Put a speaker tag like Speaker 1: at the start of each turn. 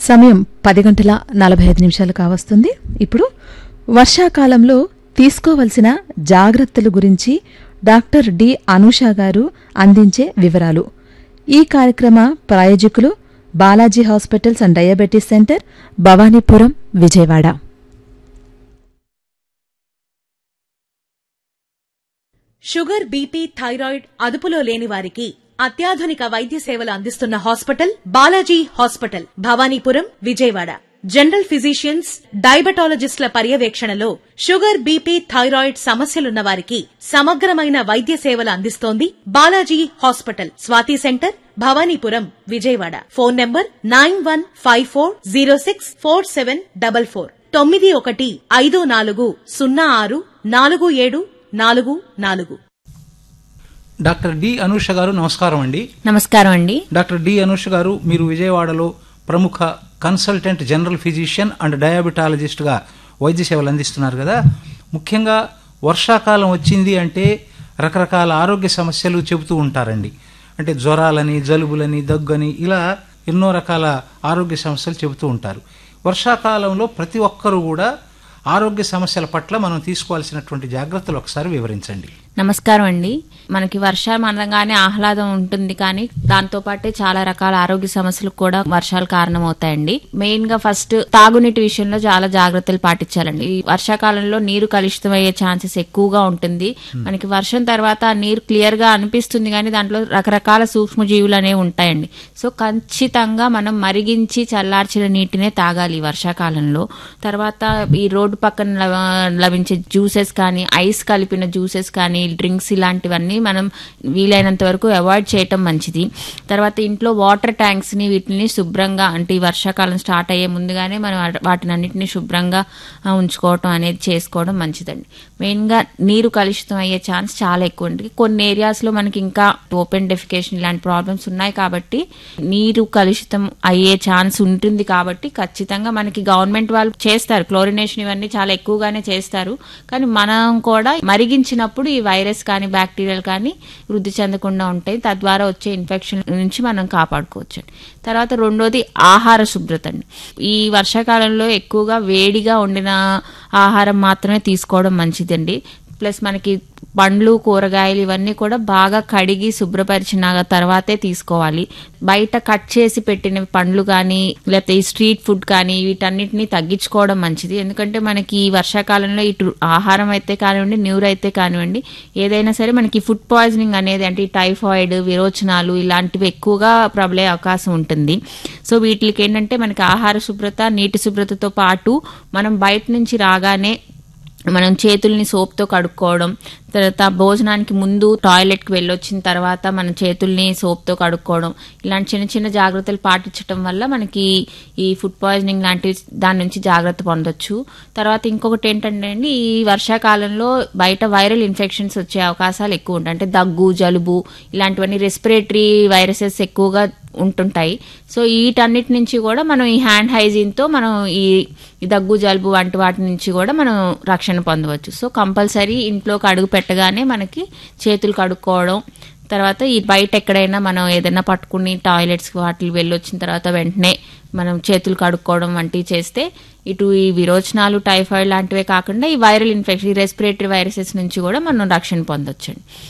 Speaker 1: సమయం పది గంటల నలభై ఐదు నిమిషాలు కావస్తుంది ఇప్పుడు వర్షాకాలంలో తీసుకోవలసిన జాగ్రత్తల గురించి డాక్టర్ డి అనూష గారు అందించే వివరాలు ఈ కార్యక్రమ ప్రాయోజకులు Balaji hospitals and diabetes centre Bhavanipuram Vijayawada
Speaker 2: sugar BP thyroid అదుపులో లేని వారికి అత్యాధునిక వైద్య సేవలు అందిస్తున్న hospital Balaji hospital Bhavanipuram Vijayawada general physicians డయాబెటాలజిస్టుల పర్యవేక్షణలో షుగర్ బీపీ థైరాయిడ్ సమస్యలున్న వారికి సమగ్రమైన వైద్య సేవలు అందిస్తోంది Balaji hospital Swathi centre Bhavanipuram Vijayawada phone number nine one five four zero six four seven double four తొమ్మిది ఒకటి ఐదు నాలుగు సున్నా ఆరు నాలుగు ఏడు నాలుగు నాలుగు
Speaker 3: డాక్టర్ డి అనూష గారు నమస్కారం అండి
Speaker 4: నమస్కారం అండి
Speaker 3: డాక్టర్ డి అనూష గారు మీరు విజయవాడలో ప్రముఖ కన్సల్టెంట్ జనరల్ ఫిజిషియన్ అండ్ డయాబెటాలజిస్ట్గా వైద్య సేవలు అందిస్తున్నారు కదా ముఖ్యంగా వర్షాకాలం వచ్చింది అంటే రకరకాల ఆరోగ్య సమస్యలు చెబుతూ ఉంటారండి అంటే జ్వరాలని జలుబులని దగ్గని ఇలా ఎన్నో రకాల ఆరోగ్య సమస్యలు చెబుతూ ఉంటారు వర్షాకాలంలో ప్రతి ఒక్కరూ కూడా ఆరోగ్య సమస్యల పట్ల మనం తీసుకోవాల్సినటువంటి జాగ్రత్తలు ఒకసారి వివరించండి
Speaker 4: నమస్కారం అండి మనకి వర్షం అనగానే ఆహ్లాదం ఉంటుంది కానీ దాంతో పాటే చాలా రకాల ఆరోగ్య సమస్యలకు కూడా వర్షాలు కారణమవుతాయండి మెయిన్ గా ఫస్ట్ తాగునీటి విషయంలో చాలా జాగ్రత్తలు పాటించాలండి ఈ వర్షాకాలంలో నీరు కలుషితమయ్యే ఛాన్సెస్ ఎక్కువగా ఉంటుంది మనకి వర్షం తర్వాత ఆ నీరు క్లియర్ గా అనిపిస్తుంది కానీ దాంట్లో రకరకాల సూక్ష్మజీవులు అనేవి ఉంటాయండి సో ఖచ్చితంగా మనం మరిగించి చల్లార్చిన నీటినే తాగాలి ఈ వర్షాకాలంలో తర్వాత ఈ రోడ్డు పక్కన లవ- లభించే జ్యూసెస్ కానీ ఐస్ కలిపిన జ్యూసెస్ కానీ డ్రింక్స్ ఇలాంటివన్నీ మనం వీలైనంత వరకు అవాయిడ్ చేయటం మంచిది తర్వాత ఇంట్లో వాటర్ ట్యాంక్స్ ని వీటిని శుభ్రంగా అంటే ఈ వర్షాకాలం స్టార్ట్ అయ్యే ముందుగానే మనం వాటిని అన్నిటిని శుభ్రంగా ఆ, ఉంచుకోవటం అనేది చేసుకోవడం మంచిదండి మెయిన్ గా నీరు కలుషితం అయ్యే ఛాన్స్ చాలా ఎక్కువ ఉంటుంది కొన్ని ఏరియాస్ లో మనకి ఇంకా ఓపెన్ డెఫికేషన్ ఇలాంటి ప్రాబ్లమ్స్ ఉన్నాయి కాబట్టి నీరు కలుషితం అయ్యే ఛాన్స్ ఉంటుంది కాబట్టి ఖచ్చితంగా మనకి గవర్నమెంట్ వాళ్ళు చేస్తారు క్లోరినేషన్ ఇవన్నీ చాలా ఎక్కువగానే చేస్తారు కానీ మనం కూడా మరిగించినప్పుడు ఈ వైరస్ కానీ బ్యాక్టీరియాలు కానీ వృద్ధి చెందకుండా ఉంటాయి తద్వారా వచ్చే ఇన్ఫెక్షన్ నుంచి మనం కాపాడుకోవచ్చు తర్వాత రెండోది ఆహార శుభ్రత అండి ఈ వర్షాకాలంలో ఎక్కువగా వేడిగా వండిన ఆహారం మాత్రమే తీసుకోవడం మంచిదండి ప్లస్ మనకి పండ్లు కూరగాయలు ఇవన్నీ కూడా బాగా కడిగి శుభ్రపరిచిన తర్వాతే తీసుకోవాలి బయట కట్ చేసి పెట్టిన పండ్లు కానీ లేకపోతే ఈ స్ట్రీట్ ఫుడ్ కానీ వీటన్నిటిని తగ్గించుకోవడం మంచిది ఎందుకంటే మనకి ఈ వర్షాకాలంలో ఇటు ఆహారం అయితే కానివ్వండి న్యూర్ అయితే కానివ్వండి ఏదైనా సరే మనకి ఫుడ్ పాయిజనింగ్ అనేది అంటే ఈ టైఫాయిడ్ విరోచనాలు ఇలాంటివి ఎక్కువగా ప్రబలే అవకాశం ఉంటుంది సో వీటికి ఏంటంటే మనకి ఆహార శుభ్రత నీటి శుభ్రతతో పాటు మనం బయట నుంచి రాగానే మనం చేతుల్ని సోప్తో కడుక్కోవడం తర్వాత భోజనానికి ముందు టాయిలెట్కి వెళ్ళొచ్చిన తర్వాత మన చేతుల్ని సోప్తో కడుక్కోవడం ఇలాంటి చిన్న చిన్న జాగ్రత్తలు పాటించడం వల్ల మనకి ఈ ఫుడ్ పాయిజనింగ్ లాంటివి దాని నుంచి జాగ్రత్త పొందొచ్చు తర్వాత ఇంకొకటి ఏంటంటే అండి ఈ వర్షాకాలంలో బయట వైరల్ ఇన్ఫెక్షన్స్ వచ్చే అవకాశాలు ఎక్కువ ఉంటాయి అంటే దగ్గు జలుబు ఇలాంటివన్నీ రెస్పిరేటరీ వైరసెస్ ఎక్కువగా ఉంటుంటాయి సో వీటన్నిటి నుంచి కూడా మనం ఈ హ్యాండ్ హైజీన్తో మనం ఈ ఈ దగ్గు జలుబు వంటి వాటి నుంచి కూడా మనం రక్షణ పొందవచ్చు సో కంపల్సరీ ఇంట్లోకి అడుగు పెట్టగానే మనకి చేతులు కడుక్కోవడం తర్వాత ఈ బయట ఎక్కడైనా మనం ఏదైనా పట్టుకుని టాయిలెట్స్ వాటికి వెళ్ళొచ్చిన తర్వాత వెంటనే మనం చేతులు కడుక్కోవడం వంటివి చేస్తే ఇటు ఈ విరోచనాలు టైఫాయిడ్ లాంటివే కాకుండా ఈ వైరల్ ఇన్ఫెక్షన్ ఈ రెస్పిరేటరీ వైరసెస్ నుంచి కూడా మనం రక్షణ పొందొచ్చండి